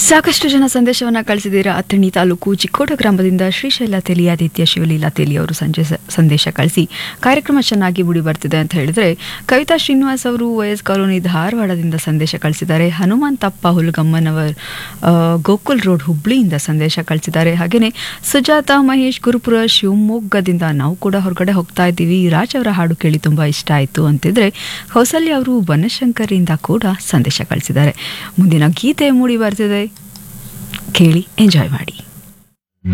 ಸಾಕಷ್ಟು ಜನ ಸಂದೇಶವನ್ನ ಕಳಿಸಿದ್ದೀರಾ ಅಥಣಿ ತಾಲೂಕು ಚಿಕ್ಕೋಟ ಗ್ರಾಮದಿಂದ ಶ್ರೀಶೈಲ ತೆಲಿಯಾದಿತ್ಯ ಶಿವಲೀಲಾ ತೆಲಿ ಅವರು ಸಂಜೆ ಸಂದೇಶ ಕಳಿಸಿ ಕಾರ್ಯಕ್ರಮ ಚೆನ್ನಾಗಿ ಮೂಡಿ ಬರ್ತಿದೆ ಅಂತ ಹೇಳಿದ್ರೆ ಕವಿತಾ ಶ್ರೀನಿವಾಸ್ ಅವರು ವೈಎಸ್ ಕಾಲೋನಿ ಧಾರವಾಡದಿಂದ ಸಂದೇಶ ಕಳಿಸಿದ್ದಾರೆ ಹನುಮಂತಪ್ಪ ಹುಲ್ಗಮ್ಮನವರ್ ಆ, ಗೋಕುಲ್ ರೋಡ್ ಹುಬ್ಳಿಯಿಂದ ಸಂದೇಶ ಕಳಿಸಿದ್ದಾರೆ ಹಾಗೆಯೇ ಸುಜಾತ ಮಹೇಶ್ ಗುರುಪುರ ಶಿವಮೊಗ್ಗದಿಂದ ನಾವು ಕೂಡ ಹೊರಗಡೆ ಹೋಗ್ತಾ ಇದ್ದೀವಿ ರಾಜ್ ಅವರ ಹಾಡು ಕೇಳಿ ತುಂಬಾ ಇಷ್ಟ ಆಯಿತು ಅಂತಿದ್ರೆ ಕೌಸಲ್ಯ ಅವರು ಬನಶಂಕರಿಯಿಂದ ಕೂಡ ಸಂದೇಶ ಕಳಿಸಿದ್ದಾರೆ ಮುಂದಿನ ಗೀತೆ ಮೂಡಿ ಬರ್ತಿದೆ ಕೇಳಿ ಎಂಜಾಯ್ ಮಾಡಿ